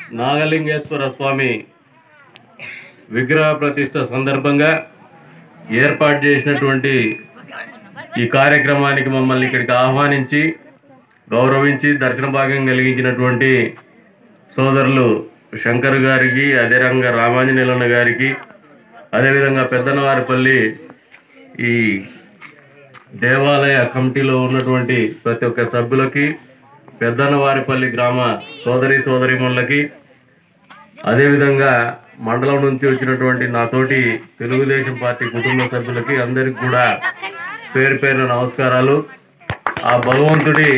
నాగలింగేశ్వర స్వామి విగ్రహ ప్రతిష్ట సందర్భంగా ఏర్పాటు చేసినటువంటి ఈ కార్యక్రమానికి మమ్మల్ని ఇక్కడికి ఆహ్వానించి గౌరవించి దర్శన భాగం కలిగించినటువంటి సోదరులు శంకర్ గారికి అదేవిధంగా రామాంజనేయులన్న గారికి అదేవిధంగా పెద్దనవారిపల్లి ఈ దేవాలయ కమిటీలో ఉన్నటువంటి ప్రతి ఒక్క సభ్యులకి పెద్దన్నవారిపల్లి గ్రామ సోదరి సోదరిమణులకి అదేవిధంగా మండలం నుంచి వచ్చినటువంటి నాతోటి తెలుగుదేశం పార్టీ కుటుంబ సభ్యులకి అందరికి కూడా పేరు పేరున నమస్కారాలు ఆ భగవంతుడి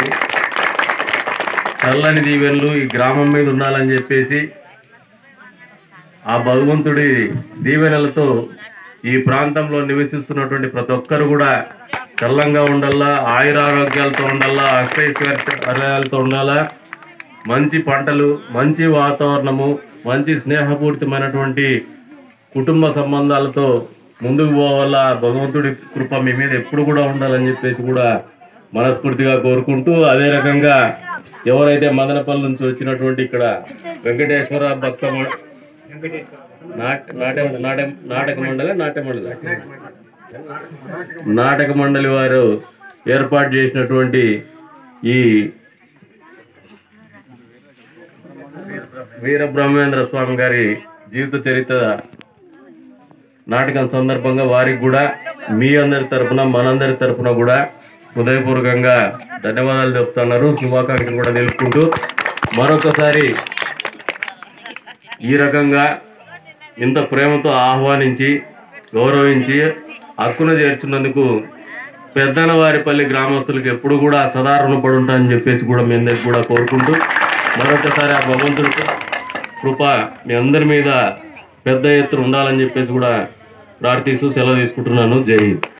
చల్లని దీవెనలు ఈ గ్రామం మీద ఉండాలని చెప్పేసి ఆ భగవంతుడి దీవెనలతో ఈ ప్రాంతంలో నివసిస్తున్నటువంటి ప్రతి ఒక్కరు కూడా చల్లంగా ఉండాలా ఆయురారోగ్యాలతో ఉండాలా అష్టైశ్వర్యాలతో ఉండాలా మంచి పంటలు మంచి వాతావరణము మంచి స్నేహపూరితమైనటువంటి కుటుంబ సంబంధాలతో ముందుకు పోవాలా భగవంతుడి కృప మీ మీద ఎప్పుడు కూడా ఉండాలని చెప్పేసి కూడా మనస్ఫూర్తిగా కోరుకుంటూ అదే రకంగా ఎవరైతే మదనపల్లి నుంచి వచ్చినటువంటి ఇక్కడ వెంకటేశ్వర భక్త మ- నాట నాట్య నాట్య నాటక మండలి నాట్య మండలి నాటక మండలి వారు ఏర్పాటు చేసినటువంటి ఈ వీర బ్రహ్మేంద్ర స్వామి గారి జీవిత చరిత్ర నాటకం సందర్భంగా వారికి కూడా మీ అందరి తరపున మనందరి తరపున కూడా హృదయపూర్వకంగా ధన్యవాదాలు చెప్తున్నారు శుభాకాంక్షలు కూడా తెలుపుకుంటూ మరొకసారి ఈ రకంగా ఇంత ప్రేమతో ఆహ్వానించి గౌరవించి హక్కును చేర్చున్నందుకు పెద్దనవారిపల్లి గ్రామస్తులకు ఎప్పుడు కూడా సదా రుణపడి ఉంటానని చెప్పేసి కూడా మీ అందరికి కూడా కోరుకుంటూ మరొకసారి ఆ భగవంతుడి కృప మీ అందరి మీద పెద్ద ఎత్తున ఉండాలని చెప్పేసి కూడా ప్రార్థిస్తూ సెలవు తీసుకుంటున్నాను జై హింద్